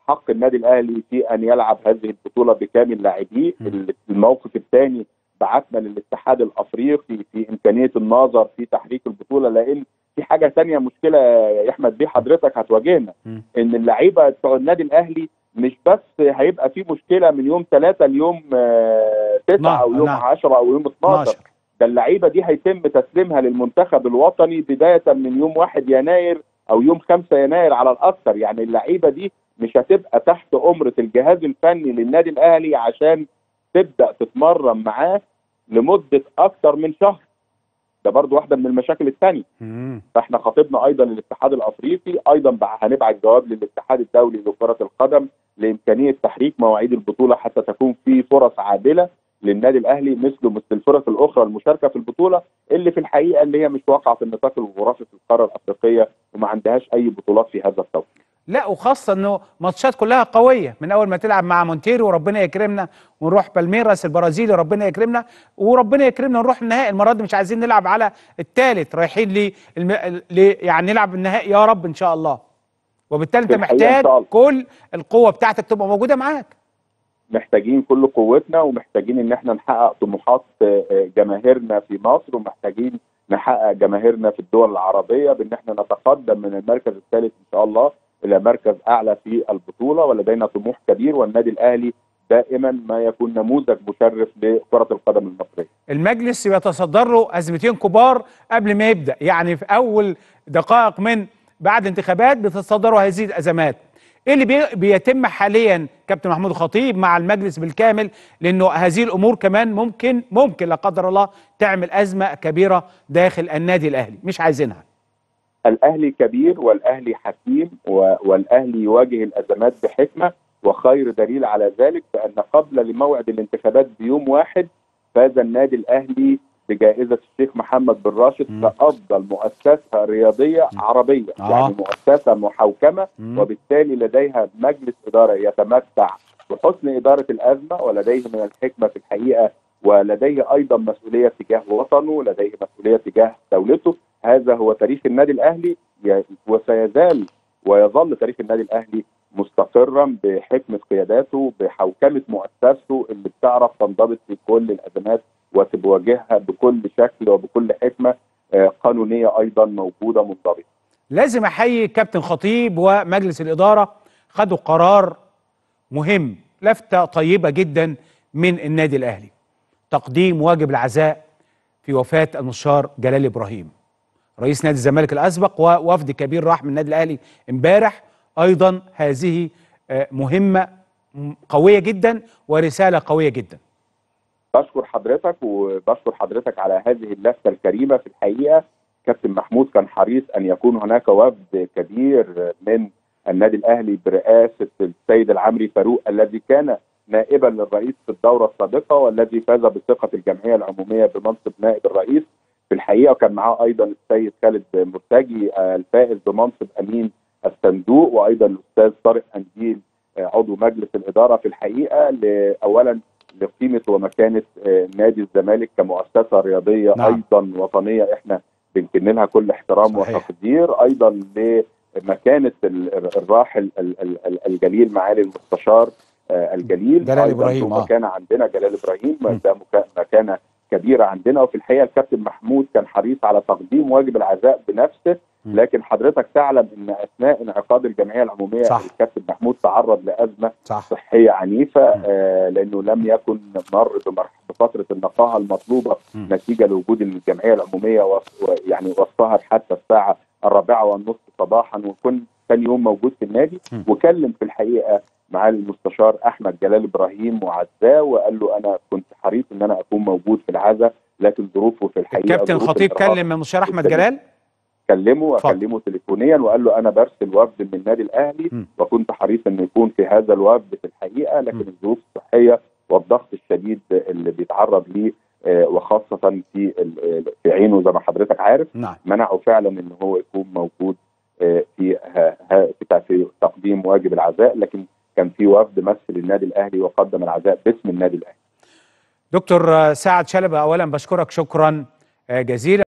حق النادي الاهلي في ان يلعب هذه البطوله بكامل لاعبيه الموقف الثاني بعتنا للاتحاد الافريقي في امكانيه النظر في تحريك البطوله لان في حاجه ثانيه مشكله يا احمد بيه حضرتك هتواجهنا ان اللعيبه بتوع النادي الاهلي مش بس هيبقى في مشكله من يوم 3 ليوم 9 او يوم 10 او يوم 12 ده اللعيبه دي هيتم تسليمها للمنتخب الوطني بدايه من يوم 1 يناير او يوم 5 يناير على الاكثر يعني اللعيبه دي مش هتبقى تحت امره الجهاز الفني للنادي الاهلي عشان تبدا تتمرن معاه لمده اكثر من شهر ده برضو واحده من المشاكل الثانيه فاحنا خاطبنا ايضا الاتحاد الافريقي ايضا هنبعت جواب للاتحاد الدولي لكره القدم لامكانيه تحريك مواعيد البطوله حتى تكون في فرص عادله للنادي الاهلي مثله مثل الفرق الاخرى المشاركه في البطوله اللي في الحقيقه اللي هي مش واقعه في النطاق الجغرافي في القاره الافريقيه وما عندهاش اي بطولات في هذا التوقيت. لا وخاصه انه ماتشات كلها قويه من اول ما تلعب مع مونتيرو وربنا يكرمنا ونروح بالميراس البرازيلي ربنا يكرمنا وربنا يكرمنا نروح النهائي المره دي مش عايزين نلعب على الثالث رايحين ل الم... ل... يعني نلعب النهائي يا رب ان شاء الله وبالتالي انت محتاج كل القوه بتاعتك تبقى موجوده معاك محتاجين كل قوتنا ومحتاجين ان احنا نحقق طموحات جماهيرنا في مصر ومحتاجين نحقق جماهيرنا في الدول العربيه بان احنا نتقدم من المركز الثالث ان شاء الله الى مركز اعلى في البطوله ولدينا طموح كبير والنادي الاهلي دائما ما يكون نموذج مشرف لكره القدم المصريه. المجلس بيتصدر له ازمتين كبار قبل ما يبدا، يعني في اول دقائق من بعد انتخابات بتتصدروا هذه الازمات. ايه اللي بي بيتم حاليا كابتن محمود الخطيب مع المجلس بالكامل لانه هذه الامور كمان ممكن ممكن لا قدر الله تعمل ازمه كبيره داخل النادي الاهلي، مش عايزينها. الاهلي كبير والاهلي حكيم والاهلي يواجه الازمات بحكمه وخير دليل على ذلك بان قبل لموعد الانتخابات بيوم واحد فاز النادي الاهلي بجائزه الشيخ محمد بن راشد كافضل مؤسسه رياضيه عربيه آه. يعني مؤسسه محوكمه م. وبالتالي لديها مجلس اداره يتمتع بحسن اداره الازمه ولديه من الحكمه في الحقيقه ولديه ايضا مسؤوليه تجاه وطنه لديه مسؤوليه تجاه دولته هذا هو تاريخ النادي الاهلي وسيزال ويظل تاريخ النادي الاهلي مستقرا بحكمه قياداته بحوكمه مؤسسته اللي بتعرف تنضبط في كل الازمات وتواجهها بكل شكل وبكل حكمه قانونيه ايضا موجوده منضبطه. لازم احيي كابتن خطيب ومجلس الاداره خدوا قرار مهم لفته طيبه جدا من النادي الاهلي. تقديم واجب العزاء في وفاه المستشار جلال ابراهيم. رئيس نادي الزمالك الاسبق ووفد كبير راح من النادي الاهلي امبارح ايضا هذه مهمه قويه جدا ورساله قويه جدا. بشكر حضرتك وبشكر حضرتك على هذه اللفته الكريمه في الحقيقه كابتن محمود كان حريص ان يكون هناك وفد كبير من النادي الاهلي برئاسه السيد العمري فاروق الذي كان نائبا للرئيس في الدوره السابقه والذي فاز بثقه الجمعيه العموميه بمنصب نائب الرئيس في الحقيقه وكان معاه ايضا السيد خالد مرتجي الفائز بمنصب امين الصندوق وايضا الاستاذ طارق انديل عضو مجلس الاداره في الحقيقه اولا لقيمه ومكانه نادي الزمالك كمؤسسه رياضيه نعم. ايضا وطنيه احنا بنكن لها كل احترام صحيح. وتقدير ايضا لمكانه الراحل الجليل معالي المستشار الجليل جلال ابراهيم مكانه عندنا جلال ابراهيم ده مكانه كبيره عندنا وفي الحقيقه الكابتن محمود كان حريص على تقديم واجب العزاء بنفسه لكن حضرتك تعلم ان اثناء انعقاد الجمعيه العموميه صح. الكابتن محمود تعرض لازمه صح. صحيه عنيفه آه لانه لم يكن مر بفتره النقاهه المطلوبه م. نتيجه لوجود الجمعيه العموميه يعني وصفها حتى الساعه الرابعه والنصف صباحا وكن ثاني يوم موجود في النادي م. وكلم في الحقيقه معالي المستشار احمد جلال ابراهيم وعزاه وقال له انا كنت حريص ان انا اكون موجود في العزاء لكن ظروفه في الحقيقه الكابتن خطيب كلم المستشار احمد جلال كلمه واكلمه تليفونيا وقال له انا برسل وفد من النادي الاهلي م. وكنت حريص انه يكون في هذا الوفد في الحقيقه لكن م. الظروف الصحيه والضغط الشديد اللي بيتعرض ليه وخاصه في في عينه زي ما حضرتك عارف نعم. منعه فعلا ان هو يكون موجود في في تقديم واجب العزاء لكن كان في وفد مثل النادي الاهلي وقدم العزاء باسم النادي الاهلي. دكتور سعد شلبه اولا بشكرك شكرا جزيلا